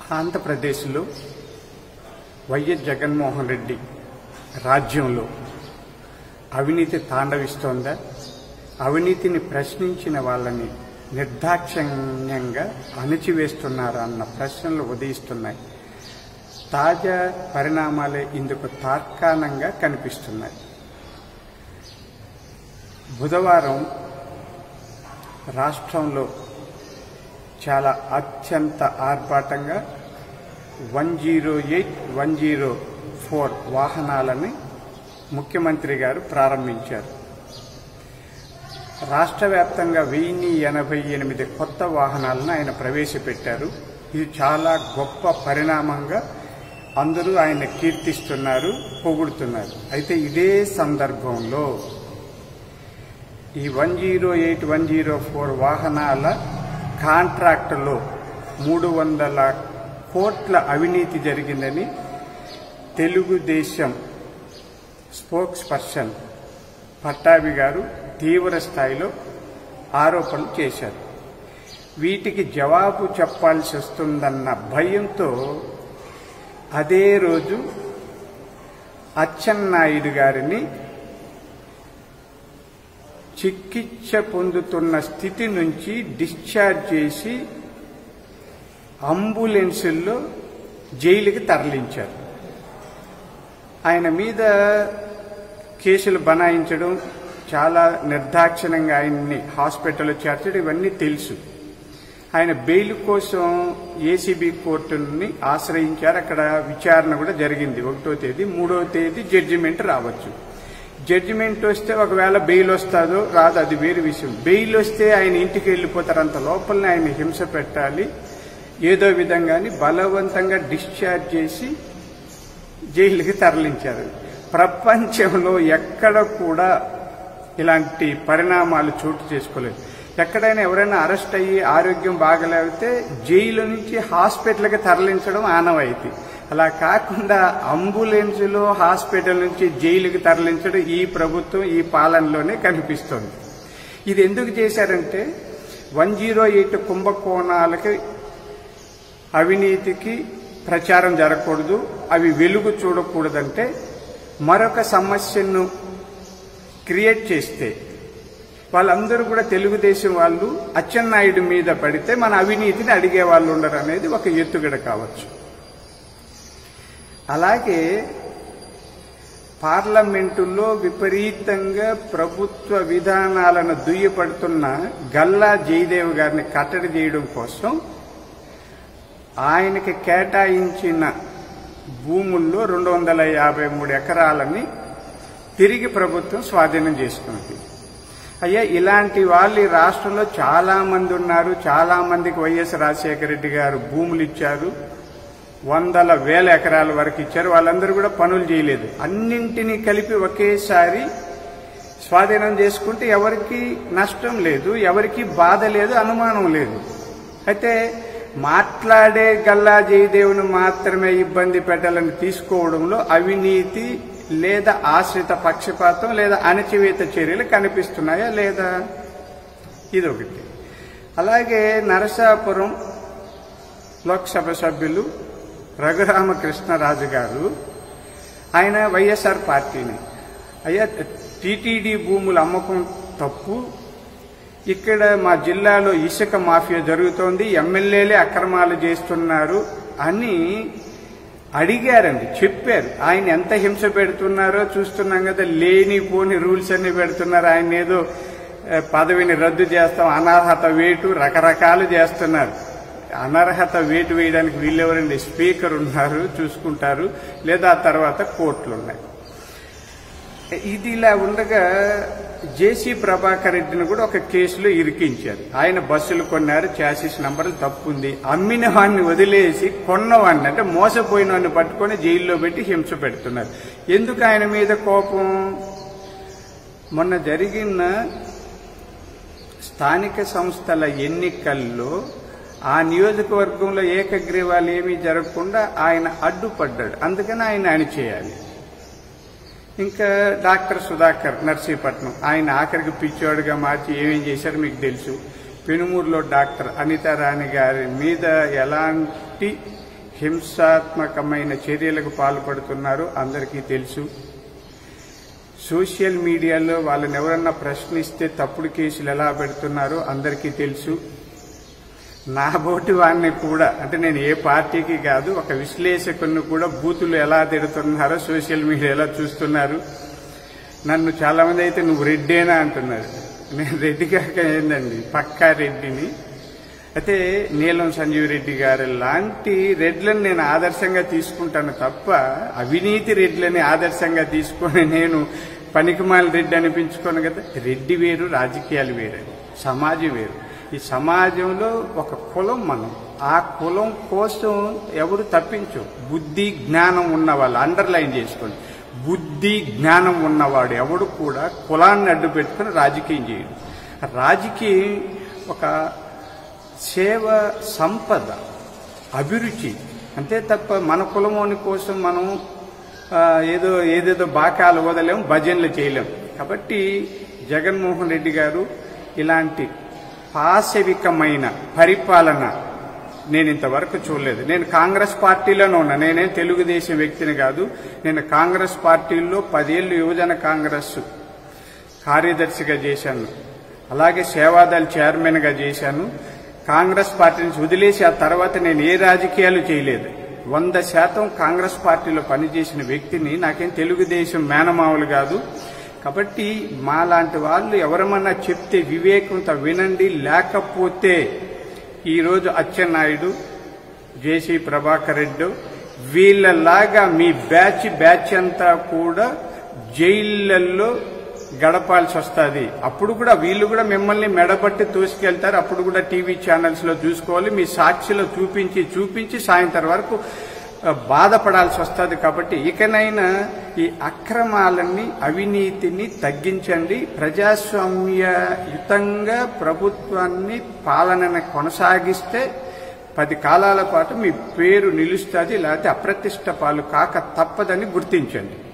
ఆంధ్రప్రదేశ్లో వైఎస్ జగన్మోహన్ రెడ్డి రాజ్యంలో అవినీతి తాండవిస్తోందా అవినీతిని ప్రశ్నించిన వాళ్ళని నిర్దాక్షిణ్యంగా అణిచివేస్తున్నారా అన్న ప్రశ్నలు ఉదయిస్తున్నాయి తాజా పరిణామాలే ఇందుకు తార్కాణంగా కనిపిస్తున్నాయి బుధవారం రాష్ట్రంలో చాలా అత్యంత ఆర్భాటంగా one zero eight one zero four వాహనాలని ముఖ్యమంత్రి గారు ప్రారంభించారు రాష్ట్ర వ్యాప్తంగా వెయ్యి ఎనభై ఎనిమిది కొత్త వాహనాలను ఆయన ప్రవేశపెట్టారు ఇది చాలా గొప్ప పరిణామంగా అందరూ ఆయన కీర్తిస్తున్నారు పొగుడుతున్నారు అయితే ఇదే సందర్భంలో ఈ one zero eight one zero four వాహనాల కాంట్రాక్టులో మూడు వందల కోట్ల అవినీతి జరిగిందని తెలుగుదేశం స్పోక్స్ పర్సన్ పట్టాభి గారు తీవ్ర స్థాయిలో ఆరోపణలు చేశారు వీటికి జవాబు చెప్పాల్సి వస్తుందన్న భయంతో అదే రోజు అచ్చెన్నాయుడు గారిని చికిత్స పొందుతున్న స్థితి నుంచి డిశ్చార్జ్ చేసి అంబులెన్సుల్లో జైలుకి తరలించారు ఆయన మీద కేసులు బనాయించడం చాలా నిర్దాక్షిణంగా ఆయన్ని హాస్పిటల్లో చేర్చడం ఇవన్నీ తెలుసు ఆయన బెయిల్ కోసం ఏసీబీ కోర్టుని ఆశ్రయించారు అక్కడ విచారణ కూడా జరిగింది ఒకటో తేదీ మూడో తేదీ జడ్జిమెంట్ రావచ్చు జడ్జిమెంట్ వస్తే ఒకవేళ బెయిల్ వస్తుందో రాదు అది వేరే విషయం బెయిల్ వస్తే ఆయన ఇంటికి వెళ్ళిపోతారు అంత లోపలనే ఆయన హింస పెట్టాలి ఏదో విధంగాని బలవంతంగా డిశ్చార్జ్ చేసి జైలుకి తరలించారు ప్రపంచంలో ఎక్కడ కూడా ఇలాంటి పరిణామాలు చోటు చేసుకోలేదు ఎక్కడైనా ఎవరైనా అరెస్ట్ అయ్యి ఆరోగ్యం బాగలేకపోతే జైలు నుంచి హాస్పిటల్కి తరలించడం ఆనవాయితీ అలా కాకుండా అంబులెన్సులో హాస్పిటల్ నుంచి జైలుకి తరలించడం ఈ ప్రభుత్వం ఈ పాలనలోనే కనిపిస్తోంది ఇది ఎందుకు చేశారంటే వన్ జీరో ఎయిట్ కుంభకోణాలకి అవినీతికి ప్రచారం జరగకూడదు అవి వెలుగు చూడకూడదంటే మరొక సమస్యను క్రియేట్ చేస్తే వాళ్ళందరూ కూడా తెలుగుదేశం వాళ్ళు అచ్చెన్నాయుడు మీద పడితే మన అవినీతిని అడిగే వాళ్ళు ఉండరు అనేది ఒక ఎత్తుగడ కావచ్చు అలాగే పార్లమెంటులో విపరీతంగా ప్రభుత్వ విధానాలను దుయ్యపడుతున్న గల్లా జయదేవ్ గారిని కట్టడి చేయడం కోసం ఆయనకి కేటాయించిన భూముల్లో రెండు వందల యాభై మూడు ఎకరాలని తిరిగి ప్రభుత్వం స్వాధీనం చేసుకున్నది అయ్యా ఇలాంటి వాళ్ళు ఈ రాష్ట్రంలో చాలా మంది ఉన్నారు చాలా మందికి వైఎస్ రాజశేఖర రెడ్డి గారు భూములు ఇచ్చారు వందల వేల ఎకరాల వరకు ఇచ్చారు వాళ్ళందరూ కూడా పనులు చేయలేదు అన్నింటినీ కలిపి ఒకేసారి స్వాధీనం చేసుకుంటే ఎవరికి నష్టం లేదు ఎవరికి బాధ లేదు అనుమానం లేదు అయితే మాట్లాడే గల్లా జయదేవుని మాత్రమే ఇబ్బంది పెట్టాలని తీసుకోవడంలో అవినీతి లేదా ఆశ్రిత పక్షపాతం లేదా అణచివేత చర్యలు కనిపిస్తున్నాయా లేదా ఇదొకటి అలాగే నరసాపురం లోక్సభ సభ్యులు రఘురామకృష్ణరాజు గారు ఆయన వైఎస్ఆర్ పార్టీని అయ్యా టీటీడీ భూములు అమ్మకం తప్పు ఇక్కడ మా జిల్లాలో ఇసుక మాఫియా జరుగుతోంది ఎమ్మెల్యేలే అక్రమాలు చేస్తున్నారు అని అడిగారండి చెప్పారు ఆయన ఎంత హింస పెడుతున్నారో చూస్తున్నాం కదా లేనిపోని రూల్స్ అన్ని పెడుతున్నారు ఆయన ఏదో ఆ, పదవిని రద్దు చేస్తాం అనర్హత వేటు రకరకాలు చేస్తున్నారు అనర్హత వేటు వేయడానికి వీళ్ళెవరండి స్పీకర్ ఉన్నారు చూసుకుంటారు లేదా ఆ తర్వాత కోర్టులు ఉన్నాయి ఇది ఇలా ఉండగా జేసీ ప్రభాకర్ రెడ్డిని కూడా ఒక కేసులో ఇరికించారు ఆయన బస్సులు కొన్నారు చాసిస్ నంబర్లు తప్పుంది అమ్మిన వాడిని వదిలేసి కొన్నవాడిని అంటే మోసపోయిన వాడిని పట్టుకొని జైల్లో పెట్టి హింస పెడుతున్నారు ఎందుకు ఆయన మీద కోపం మొన్న జరిగిన స్థానిక సంస్థల ఎన్నికల్లో ఆ నియోజకవర్గంలో ఏకగ్రీవాలు ఏమీ జరగకుండా ఆయన అడ్డుపడ్డాడు అందుకని ఆయన అణిచేయాలి ఇంకా డాక్టర్ సుధాకర్ నర్సీపట్నం ఆయన ఆఖరికి పిచ్చోడుగా మార్చి ఏమేం చేశారో మీకు తెలుసు పెనుమూరులో డాక్టర్ అనితారాణి గారి మీద ఎలాంటి హింసాత్మకమైన చర్యలకు పాల్పడుతున్నారో అందరికీ తెలుసు సోషల్ మీడియాలో వాళ్ళని ఎవరన్నా ప్రశ్నిస్తే తప్పుడు కేసులు ఎలా పెడుతున్నారో అందరికీ తెలుసు నా బోటి వాడిని కూడా అంటే నేను ఏ పార్టీకి కాదు ఒక విశ్లేషకుని కూడా బూతులు ఎలా తిడుతున్నారో సోషల్ మీడియాలో చూస్తున్నారు నన్ను చాలా మంది అయితే నువ్వు రెడ్డేనా అంటున్నారు నేను రెడ్డి కాక ఏందండి పక్కా రెడ్డిని అయితే నీలం సంజీవ్ రెడ్డి గారు లాంటి రెడ్లను నేను ఆదర్శంగా తీసుకుంటాను తప్ప అవినీతి రెడ్లని ఆదర్శంగా తీసుకొని నేను పనికిమాల రెడ్డి అనిపించుకోను కదా రెడ్డి వేరు రాజకీయాలు వేరు సమాజం వేరు ఈ సమాజంలో ఒక కులం మనం ఆ కులం కోసం ఎవరు తప్పించు బుద్ధి జ్ఞానం ఉన్న వాళ్ళు అండర్లైన్ చేసుకోండి బుద్ధి జ్ఞానం ఉన్నవాడు ఎవడు కూడా కులాన్ని అడ్డు పెట్టుకుని రాజకీయం చేయడు రాజకీయం ఒక సేవ సంపద అభిరుచి అంతే తప్ప మన కులమోని కోసం మనం ఆ, ఏదో ఏదేదో బాకాలు వదలేం భజనలు చేయలేం కాబట్టి జగన్మోహన్ రెడ్డి గారు ఇలాంటి పాశవికమైన పరిపాలన నేను ఇంతవరకు చూడలేదు నేను కాంగ్రెస్ పార్టీలోనే ఉన్నా నేనేం తెలుగుదేశం వ్యక్తిని కాదు నేను కాంగ్రెస్ పార్టీలో పదేళ్ళు యువజన కాంగ్రెస్ కార్యదర్శిగా చేశాను అలాగే సేవాదళ చైర్మన్గా చేశాను కాంగ్రెస్ పార్టీ నుంచి వదిలేసి ఆ తర్వాత నేను ఏ రాజకీయాలు చేయలేదు వంద శాతం కాంగ్రెస్ పార్టీలో పనిచేసిన వ్యక్తిని నాకేం తెలుగుదేశం మేనమావులు కాదు కాబట్టి మాలాంటి వాళ్ళు ఎవరమన్నా చెప్తే వివేకంతో వినండి లేకపోతే ఈరోజు అచ్చెన్నాయుడు జేసీ ప్రభాకర్ రెడ్డి వీళ్ళలాగా మీ బ్యాచ్ బ్యాచ్ అంతా కూడా జైళ్ళల్లో గడపాల్సి వస్తుంది అప్పుడు కూడా వీళ్ళు కూడా మిమ్మల్ని మెడబట్టి తోసుకెళ్తారు అప్పుడు కూడా టీవీ ఛానల్స్ లో చూసుకోవాలి మీ సాక్షిలో చూపించి చూపించి సాయంత్రం వరకు ఆ, బాధపడాల్సి వస్తుంది కాబట్టి ఇకనైనా ఈ అక్రమాలని అవినీతిని తగ్గించండి ప్రజాస్వామ్యయుతంగా ప్రభుత్వాన్ని పాలనని కొనసాగిస్తే పది కాలాల పాటు మీ పేరు నిలుస్తుంది లేకపోతే అప్రతిష్ట పాలు కాక తప్పదని గుర్తించండి